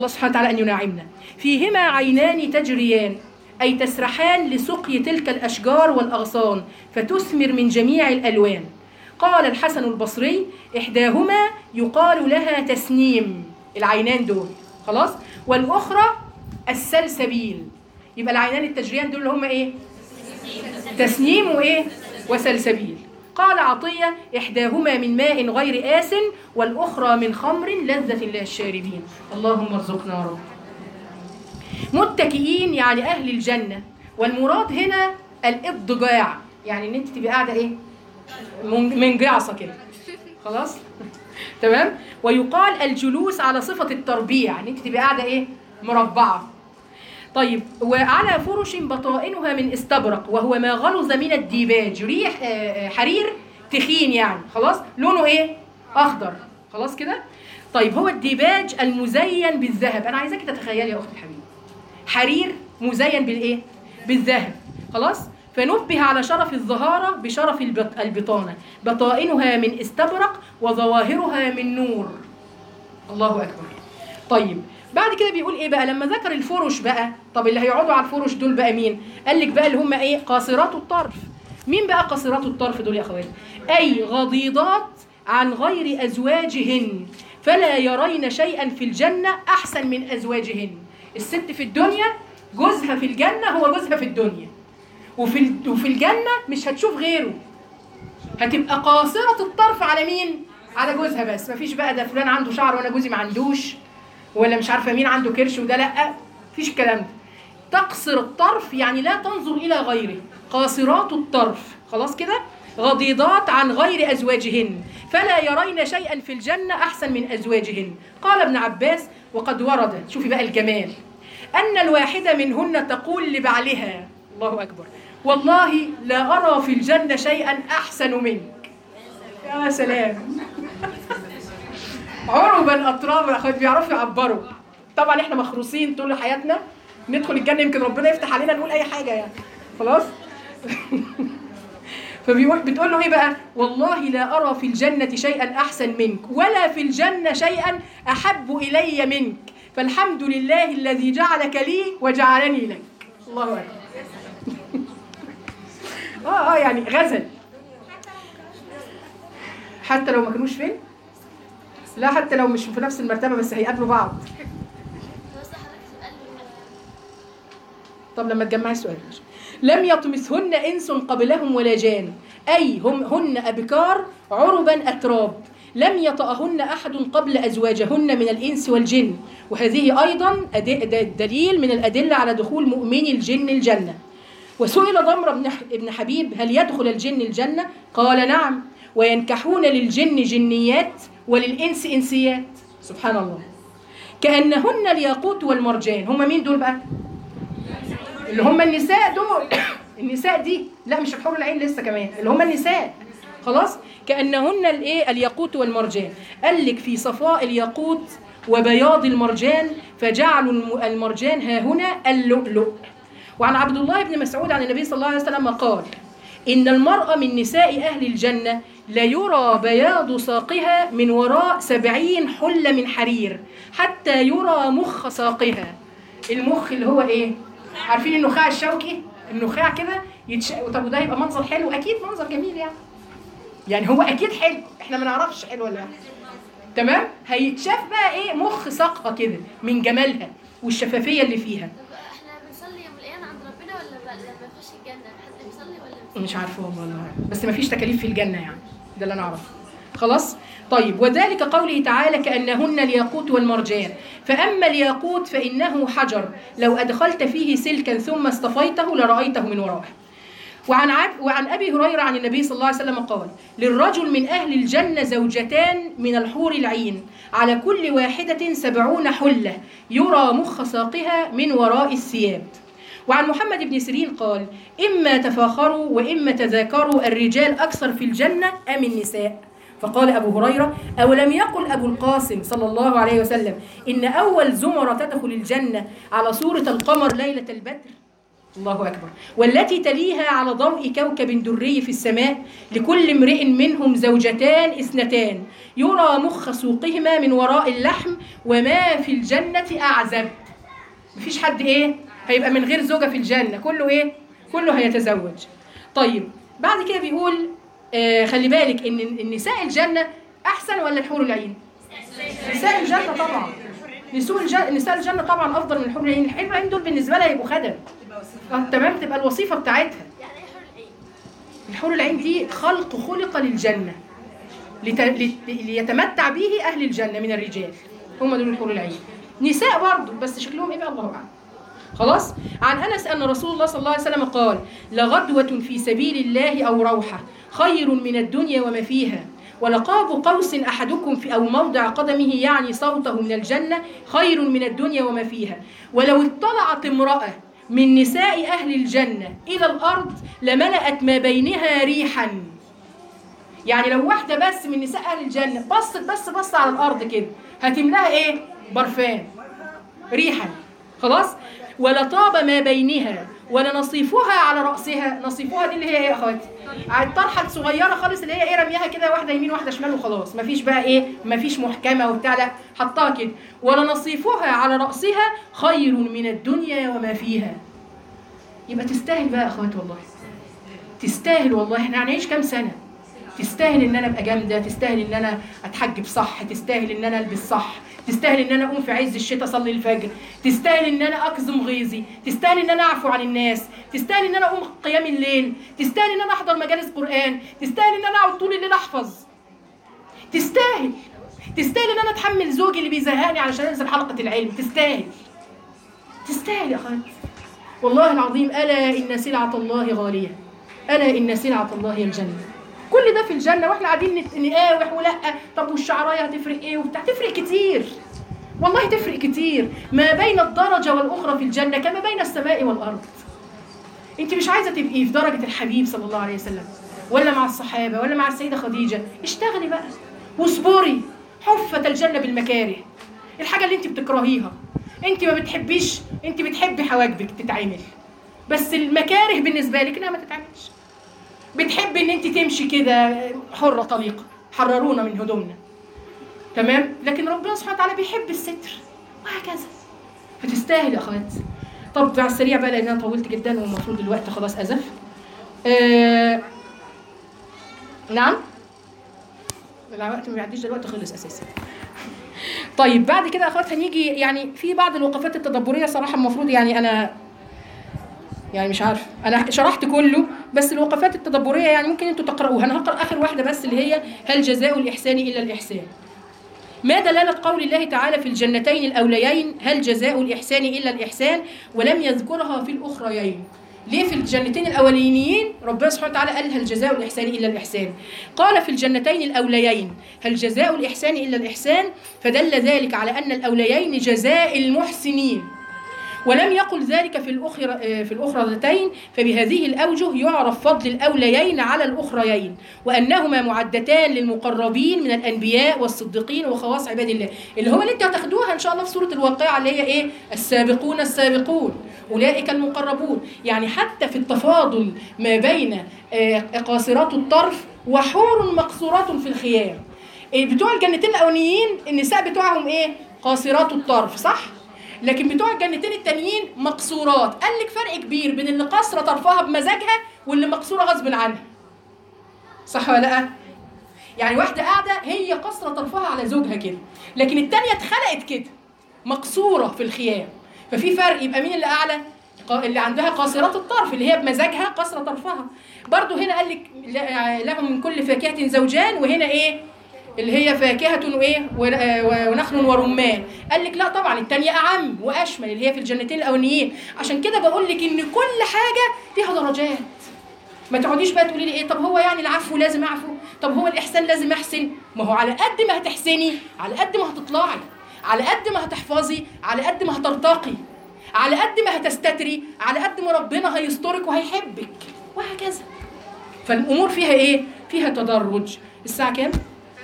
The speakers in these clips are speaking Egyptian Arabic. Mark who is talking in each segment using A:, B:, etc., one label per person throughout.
A: الله سبحانه وتعالى أن ينعمنا فيهما عينان تجريان أي تسرحان لسقي تلك الأشجار والأغصان فتثمر من جميع الألوان قال الحسن البصري إحداهما يقال لها تسنيم العينان دول خلاص والأخرى السلسبيل يبقى العينان التجريان دول اللي هم إيه تسنيم وإيه وسلسبيل قال عطية إحداهما من ماء غير آس والأخرى من خمر لذة للشاربين اللهم ارزقنا يا رب متكئين يعني أهل الجنة والمراد هنا الإضجاع يعني إن أنت تبقى قاعدة إيه من- منجعصة كده خلاص تمام ويقال الجلوس على صفة التربيع ان انت تبقى قاعدة ايه مربعة طيب وعلى فرش بطائنها من استبرق وهو ما غلظ من الديباج ريح آه، آه، حرير تخين يعني خلاص لونه ايه اخضر خلاص كده طيب هو الديباج المزين بالذهب انا عايزاكي تتخيلي يا اختي الحبيبه حرير مزين بالايه بالذهب خلاص فنبه على شرف الظهارة بشرف البط- البطانة بطائنها من استبرق وظواهرها من نور الله أكبر طيب بعد كده بيقول ايه بقى لما ذكر الفرش بقى طب اللي هيقعدوا على الفرش دول بقى مين قال لك بقى اللي هم ايه قاصرات الطرف مين بقى قاصرات الطرف دول يا اخواتي اي غضيضات عن غير ازواجهن فلا يرين شيئا في الجنه احسن من ازواجهن الست في الدنيا جوزها في الجنه هو جوزها في الدنيا وفي ال- وفي الجنه مش هتشوف غيره هتبقى قاصرة الطرف على مين؟ على جوزها بس مفيش بقى ده فلان عنده شعر وانا جوزي ما عندوش ولا مش عارفه مين عنده كرش وده لا مفيش الكلام ده تقصر الطرف يعني لا تنظر الى غيره قاصرات الطرف خلاص كده غضيضات عن غير ازواجهن فلا يرين شيئا في الجنه احسن من ازواجهن قال ابن عباس وقد ورد شوفي بقى الجمال ان الواحده منهن تقول لبعلها الله اكبر والله لا ارى في الجنه شيئا احسن منك يا سلام عربا اترابا يا اخوات بيعرفوا يعبروا طبعا احنا مخروصين طول حياتنا ندخل الجنه يمكن ربنا يفتح علينا نقول اي حاجه يعني خلاص فبيقول بتقول له ايه بقى والله لا ارى في الجنه شيئا احسن منك ولا في الجنه شيئا احب الي منك فالحمد لله الذي جعلك لي وجعلني لك الله اكبر اه اه يعني غزل حتى لو ما كانوش فين لا حتى لو مش في نفس المرتبه بس هيقابلوا بعض
B: بس حضرتك سؤال
A: طب لما تجمعي السؤال لم يطمثهن انس قبلهم ولا جان اي هم هن ابكار عربا اتراب لم يطأهن احد قبل ازواجهن من الانس والجن وهذه ايضا أد- د- دليل من الادله على دخول مؤمني الجن الجنه وسئل ضمر بن ح- بن حبيب هل يدخل الجن الجنه قال نعم وينكحون للجن جنيات وللانس انسيات سبحان الله كانهن الياقوت والمرجان هم مين دول بقى اللي هم النساء دول النساء دي لا مش الحور العين لسه كمان اللي هم النساء خلاص كانهن الايه الياقوت والمرجان قال لك في صفاء الياقوت وبياض المرجان فجعلوا الم- المرجان ها هنا اللؤلؤ وعن عبد الله بن مسعود عن النبي صلى الله عليه وسلم قال إن المرأة من نساء أهل الجنة ليرى بياض ساقها من وراء سبعين حلة من حرير حتى يرى مخ ساقها المخ اللي هو إيه؟ عارفين النخاع الشوكي؟ النخاع كده يتش... طب وده يبقى منظر حلو أكيد منظر جميل يعني يعني هو أكيد حلو إحنا ما نعرفش حلو ولا لا تمام؟ هيتشاف بقى إيه مخ ساقها كده من جمالها والشفافية اللي فيها
B: طب احنا بنصلي يوم القيامة عند ربنا ولا ب- لما نخش الجنة حد بيصلي ولا بيصلي؟
A: مش عارفه والله بس ما فيش تكاليف في الجنه يعني ده اللي انا اعرفه خلاص طيب وذلك قوله تعالى كانهن الياقوت والمرجان فاما الياقوت فانه حجر لو ادخلت فيه سلكا ثم اصطفيته لرايته من ورائه وعن عب وعن ابي هريره عن النبي صلى الله عليه وسلم قال للرجل من اهل الجنه زوجتان من الحور العين على كل واحده سبعون حله يرى مخ ساقها من وراء الثياب وعن محمد بن سيرين قال إما تفاخروا وإما تذاكروا الرجال أكثر في الجنة أم النساء فقال أبو هريرة أولم يقل أبو القاسم صلى الله عليه وسلم إن أول زمرة تدخل الجنة على صورة القمر ليلة البدر الله أكبر والتي تليها على ضوء كوكب دري في السماء لكل امرئ منهم زوجتان اثنتان يرى مخ سوقهما من وراء اللحم وما في الجنة أعزب مفيش حد إيه هيبقى من غير زوجة في الجنة كله إيه كله هيتزوج طيب بعد كده بيقول آه خلي بالك إن النساء الجنة أحسن ولا الحور العين نساء الجنة طبعا نساء الجنة نساء الجنة طبعا أفضل من الحور العين الحور العين دول بالنسبة لها يبقوا خدم آه، تمام تبقى الوظيفة بتاعتها
B: يعني ايه حر العين
A: الحور العين دي خلق خلق للجنة لت... لت... ليتمتع به أهل الجنة من الرجال هم دول الحور العين نساء برضه بس شكلهم إيه بقى الله أعلم خلاص عن أنس أن رسول الله صلى الله عليه وسلم قال لغدوة في سبيل الله أو روحة خير من الدنيا وما فيها ولقاب قوس أحدكم في أو موضع قدمه يعني صوته من الجنة خير من الدنيا وما فيها ولو اطلعت امرأة من نساء أهل الجنة إلى الأرض لملأت ما بينها ريحا يعني لو واحدة بس من نساء أهل الجنة بصت بس بص على الأرض كده هتملاها إيه؟ برفان ريحا خلاص ولطاب ما بينها ولنصيفها على رأسها نصيفها دي اللي هي ايه يا اخواتي على الطرحه الصغيره خالص اللي هي ايه رميها كده واحده يمين واحده شمال وخلاص مفيش بقى ايه مفيش محكمه وبتاع لا حطها كده ولنصيفها على رأسها خير من الدنيا وما فيها يبقى تستاهل بقى يا اخواتي والله تستاهل والله احنا هنعيش كام سنه تستاهل ان انا ابقى جامده تستاهل ان انا اتحجب صح تستاهل ان انا البس صح تستاهل ان انا اقوم في عز الشتاء اصلي الفجر تستاهل ان انا اكظم غيظي تستاهل ان انا اعفو عن الناس تستاهل ان انا اقوم قيام الليل تستاهل ان انا احضر مجالس قران تستاهل ان انا اقعد طول الليل احفظ تستاهل تستاهل ان انا اتحمل زوجي اللي بيزهقني علشان انزل حلقه العلم تستاهل تستاهل يا اخواتي والله العظيم الا ان سلعه الله غاليه الا ان سلعه الله هي الجنه كل ده في الجنه واحنا قاعدين نت- نقاوح ولا طب والشعرايه هتفرق ايه وبتاع تفرق كتير والله تفرق كتير ما بين الدرجه والاخرى في الجنه كما بين السماء والارض انت مش عايزه تبقي في درجه الحبيب صلى الله عليه وسلم ولا مع الصحابه ولا مع السيده خديجه اشتغلي بقى واصبري حفت الجنه بالمكاره الحاجه اللي انت بتكرهيها انت ما بتحبيش انت بتحبي حواجبك تتعمل بس المكاره بالنسبه لك انها ما تتعملش بتحبي ان انت تمشي كده حره طليقه حررونا من هدومنا تمام لكن ربنا سبحانه وتعالى بيحب الستر وهكذا فتستاهل يا اخواتي طب على السريع بقى لان انا طولت جدا والمفروض الوقت خلاص ازف آه... نعم الوقت ما بيعديش ده الوقت خلص اساسا طيب بعد كده يا اخوات هنيجي يعني في بعض الوقفات التدبريه صراحه المفروض يعني انا يعني مش عارف انا شرحت كله بس الوقفات التدبريه يعني ممكن انتوا تقراوها انا هقرا اخر واحده بس اللي هي هل جزاء الاحسان الا الاحسان ما دلالة قول الله تعالى في الجنتين الأوليين هل جزاء الإحسان إلا الإحسان ولم يذكرها في الأخريين ليه في الجنتين الأولينيين ربنا سبحانه وتعالى قال هل جزاء الإحسان إلا الإحسان قال في الجنتين الأوليين هل جزاء الإحسان إلا الإحسان فدل ذلك على أن الأوليين جزاء المحسنين ولم يقل ذلك في الأخرى في الأخرتين فبهذه الأوجه يعرف فضل الأوليين على الأخريين وأنهما معدتان للمقربين من الأنبياء والصديقين وخواص عباد الله اللي هو اللي انتوا هتاخدوها إن شاء الله في سورة الواقعة اللي هي إيه السابقون السابقون أولئك المقربون يعني حتى في التفاضل ما بين آه، قاصرات الطرف وحور مقصورات في الخيام إيه، بتوع الجنتين الأولانيين النساء بتوعهم إيه قاصرات الطرف صح؟ لكن بتوع الجنتين التانيين مقصورات قال لك فرق كبير بين اللي قاصره طرفها بمزاجها واللي مقصوره غصب عنها صح ولا لا يعني واحده قاعده هي قاصره طرفها على زوجها كده لكن التانيه اتخلقت كده مقصوره في الخيام ففي فرق يبقى مين اللي اعلى قا- اللي عندها قاصرات الطرف اللي هي بمزاجها قاصره طرفها برضو هنا قال لك ل- لهم من كل فاكهه زوجان وهنا ايه اللي هي فاكهة وإيه ون- آه، ونخل ورمان قال لك لا طبعا التانية أعم وأشمل اللي هي في الجنتين الأولانيين عشان كده بقول لك إن كل حاجة ليها درجات ما تقعديش بقى تقولي لي ايه طب هو يعني العفو لازم اعفو طب هو الاحسان لازم احسن ما هو على قد ما هتحسني على قد ما هتطلعي على قد ما هتحفظي على قد ما هترتقي على قد ما هتستتري على قد ما ربنا هيسترك وهيحبك وهكذا فالامور فيها ايه فيها تدرج الساعه كام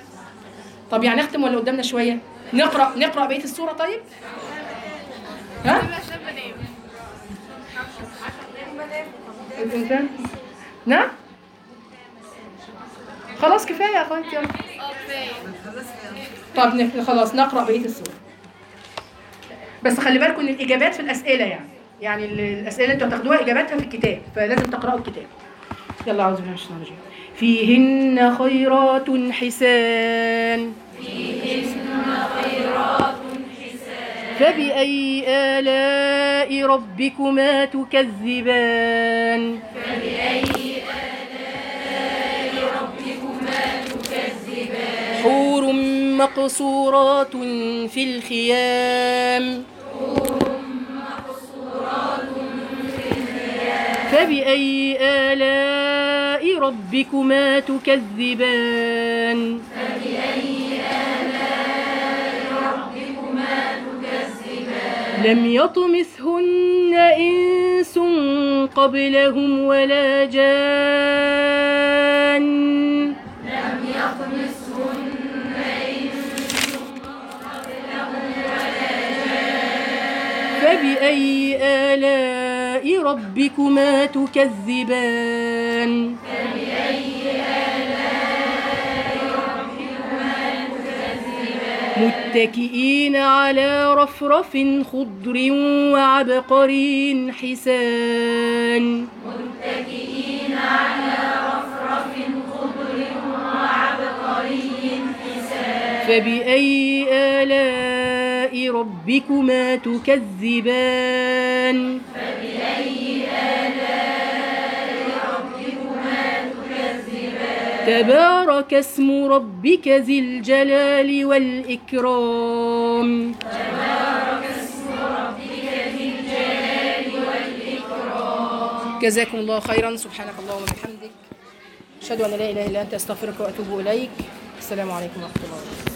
A: طب يعني نختم ولا قدامنا شويه نقرا نقرا بقيه السوره طيب ها الإنسان نعم خلاص كفاية يا أخواتي يلا
B: اه كفايه
A: طب نك- خلاص نقرأ بقية السورة بس خلي بالكم ان الإجابات في الأسئلة يعني يعني ال- الأسئلة اللي انتوا هتاخدوها إجاباتها في الكتاب فلازم تقرأوا الكتاب يلا أعوذ بالله من الشيطان الرجيم فيهن خيرات حسان فبأي آلاء ربكما تكذبان حور مقصورات في الخيام فبأي آلاء ربكما تكذبان لم يطمثهن إنس قبلهم ولا جان فبأي آلاء ربكما تكذبان متكئين على رفرف خضر وعبقري حسان فبأي آلاء ربكما تكذبان تبارك اسم ربك ذي الجلال والإكرام جزاكم الله خيرا سبحانك اللهم وبحمدك أشهد أن لا إله إلا أنت أستغفرك وأتوب إليك السلام عليكم ورحمة الله وبركاته